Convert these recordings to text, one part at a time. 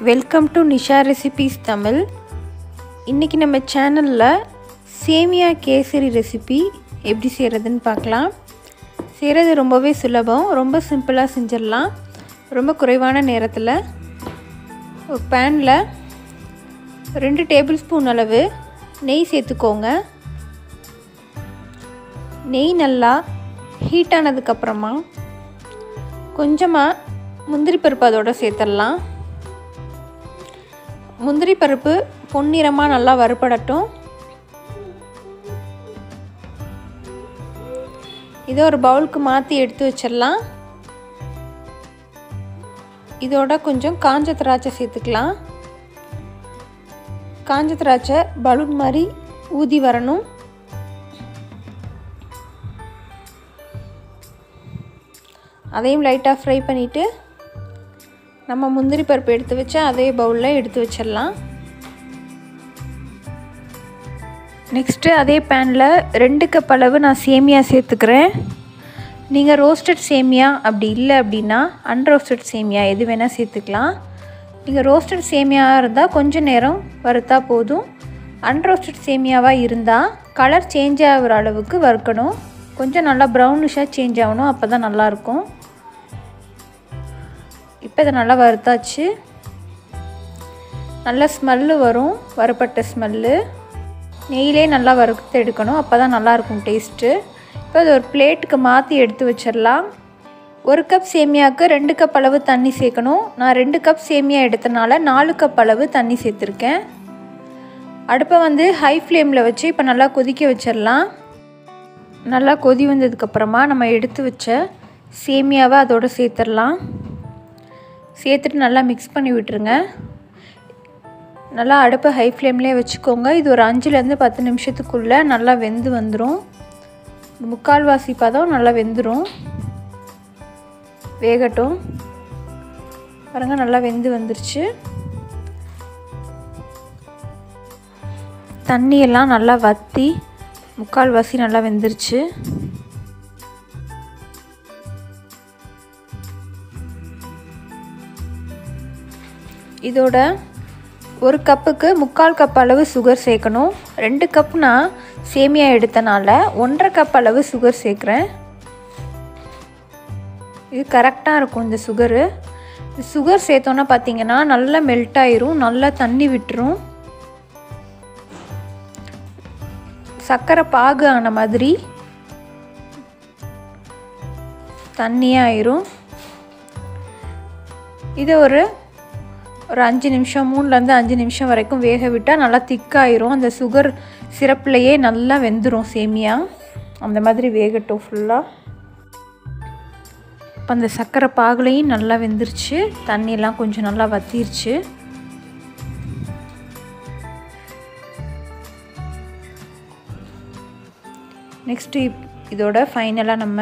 welcome to Nisha recipes Tamil இன்றைக்கி நம்ம சேனலில் சேமியா கேசரி ரெசிபி எப்படி செய்கிறதுன்னு பார்க்கலாம் செய்கிறது ரொம்பவே சுலபம் ரொம்ப சிம்பிளாக செஞ்சிடலாம் ரொம்ப குறைவான நேரத்தில் ஒரு பேனில் ரெண்டு டேபிள் ஸ்பூன் அளவு நெய் சேர்த்துக்கோங்க நெய் நல்லா ஹீட் ஆனதுக்கப்புறமா கொஞ்சமாக முந்திரி பருப்பு அதோடு சேர்த்துடலாம் முந்திரி பருப்பு பொன்னிறமாக நல்லா வறுபடட்டும் இதை ஒரு பவுலுக்கு மாற்றி எடுத்து வச்சிடலாம் இதோட கொஞ்சம் காஞ்ச திராட்சை சேர்த்துக்கலாம் காஞ்ச திராட்சை பலூன் மாதிரி ஊதி வரணும் அதையும் லைட்டாக ஃப்ரை பண்ணிவிட்டு நம்ம முந்திரி பருப்பு எடுத்து வச்சு அதே பவுலில் எடுத்து வச்சிடலாம் நெக்ஸ்ட்டு அதே பேனில் ரெண்டு கப் அளவு நான் சேமியா சேர்த்துக்கிறேன் நீங்கள் ரோஸ்டட் சேமியா அப்படி இல்லை அப்படின்னா அன்ரோஸ்டட் சேமியா எது வேணால் சேர்த்துக்கலாம் நீங்கள் ரோஸ்டட் சேமியாவாக இருந்தால் கொஞ்சம் நேரம் வறுத்தா போதும் அன்ரோஸ்டட் சேமியாவாக இருந்தால் கலர் சேஞ்ச் ஆகிற அளவுக்கு வறுக்கணும் கொஞ்சம் நல்லா ப்ரௌனிஷாக சேஞ்ச் ஆகணும் அப்போ தான் நல்லாயிருக்கும் இப்போ இதை நல்லா வறுத்தாச்சு நல்ல ஸ்மெல்லு வரும் வறுப்பட்ட ஸ்மெல்லு நெய்யிலே நல்லா வறுத்து எடுக்கணும் அப்போ தான் நல்லாயிருக்கும் டேஸ்ட்டு இப்போ அது ஒரு பிளேட்டுக்கு மாற்றி எடுத்து வச்சிடலாம் ஒரு கப் சேமியாவுக்கு ரெண்டு கப் அளவு தண்ணி சேர்க்கணும் நான் ரெண்டு கப் சேமியா எடுத்தனால நாலு கப் அளவு தண்ணி சேர்த்துருக்கேன் அடுப்பை வந்து ஹை ஃப்ளேமில் வச்சு இப்போ நல்லா கொதிக்க வச்சிடலாம் நல்லா கொதி வந்ததுக்கப்புறமா நம்ம எடுத்து வச்ச சேமியாவை அதோடு சேர்த்துடலாம் சேர்த்துட்டு நல்லா மிக்ஸ் பண்ணி விட்டுருங்க நல்லா அடுப்பை ஹை ஃப்ளேம்லேயே வச்சுக்கோங்க இது ஒரு அஞ்சுலேருந்து பத்து நிமிஷத்துக்குள்ளே நல்லா வெந்து வந்துடும் முக்கால்வாசி பதம் நல்லா வெந்துடும் வேகட்டும் பாருங்கள் நல்லா வெந்து வந்துருச்சு தண்ணியெல்லாம் நல்லா வற்றி முக்கால்வாசி நல்லா வெந்துருச்சு இதோட ஒரு கப்புக்கு முக்கால் கப் அளவு சுகர் சேர்க்கணும் ரெண்டு கப் நான் சேமியா எடுத்தனால ஒன்றரை கப் அளவு சுகர் சேர்க்குறேன் இது கரெக்டாக இருக்கும் இந்த சுகரு சுகர் சேர்த்தோன்னா பார்த்தீங்கன்னா நல்லா மெல்ட் ஆயிரும் நல்லா தண்ணி விட்டுரும் சர்க்கரை பாகு ஆன மாதிரி தண்ணியாக ஆயிரும் இதை ஒரு ஒரு அஞ்சு நிமிஷம் மூணுலேருந்து அஞ்சு நிமிஷம் வரைக்கும் வேக விட்டால் நல்லா திக்காயிரும் அந்த சுகர் சிரப்புலையே நல்லா வெந்துடும் சேமியா அந்த மாதிரி வேகட்டும் ஃபுல்லாக இப்போ அந்த சர்க்கரை பாகுலையும் நல்லா வெந்துருச்சு தண்ணியெல்லாம் கொஞ்சம் நல்லா வத்திருச்சு நெக்ஸ்ட்டு இதோட ஃபைனலாக நம்ம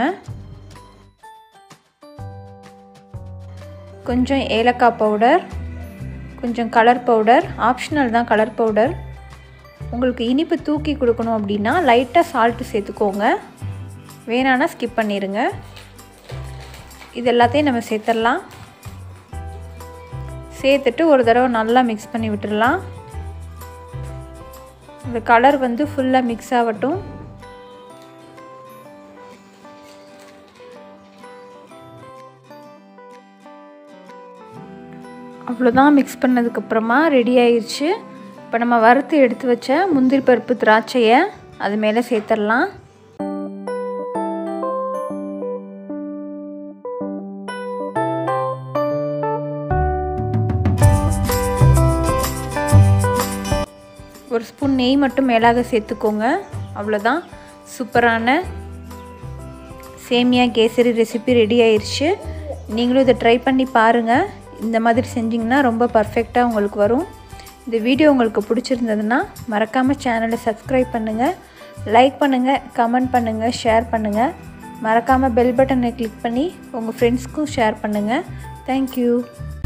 கொஞ்சம் ஏலக்காய் பவுடர் கொஞ்சம் கலர் பவுடர் ஆப்ஷனல் தான் கலர் பவுடர் உங்களுக்கு இனிப்பு தூக்கி கொடுக்கணும் அப்படின்னா லைட்டாக சால்ட்டு சேர்த்துக்கோங்க வேணான்னா ஸ்கிப் பண்ணிடுங்க இது எல்லாத்தையும் நம்ம சேர்த்துடலாம் சேர்த்துட்டு ஒரு தடவை நல்லா மிக்ஸ் பண்ணி விட்டுடலாம் இந்த கலர் வந்து ஃபுல்லாக மிக்ஸ் ஆகட்டும் அவ்வளோதான் மிக்ஸ் பண்ணதுக்கப்புறமா ரெடி ஆயிடுச்சு இப்போ நம்ம வறுத்து எடுத்து வச்ச முந்திரி பருப்பு திராட்சையை அது மேலே சேர்த்துடலாம் ஒரு ஸ்பூன் நெய் மட்டும் மேலாக சேர்த்துக்கோங்க அவ்வளோதான் சூப்பரான சேமியா கேசரி ரெசிபி ரெடி ஆயிடுச்சு நீங்களும் இதை ட்ரை பண்ணி பாருங்கள் இந்த மாதிரி செஞ்சிங்கன்னா ரொம்ப பர்ஃபெக்டாக உங்களுக்கு வரும் இந்த வீடியோ உங்களுக்கு பிடிச்சிருந்ததுன்னா மறக்காமல் சேனலை சப்ஸ்கிரைப் பண்ணுங்கள் லைக் பண்ணுங்கள் கமெண்ட் பண்ணுங்கள் ஷேர் பண்ணுங்கள் மறக்காமல் பெல் பட்டனை கிளிக் பண்ணி உங்கள் ஃப்ரெண்ட்ஸ்க்கும் ஷேர் பண்ணுங்கள் தேங்க்யூ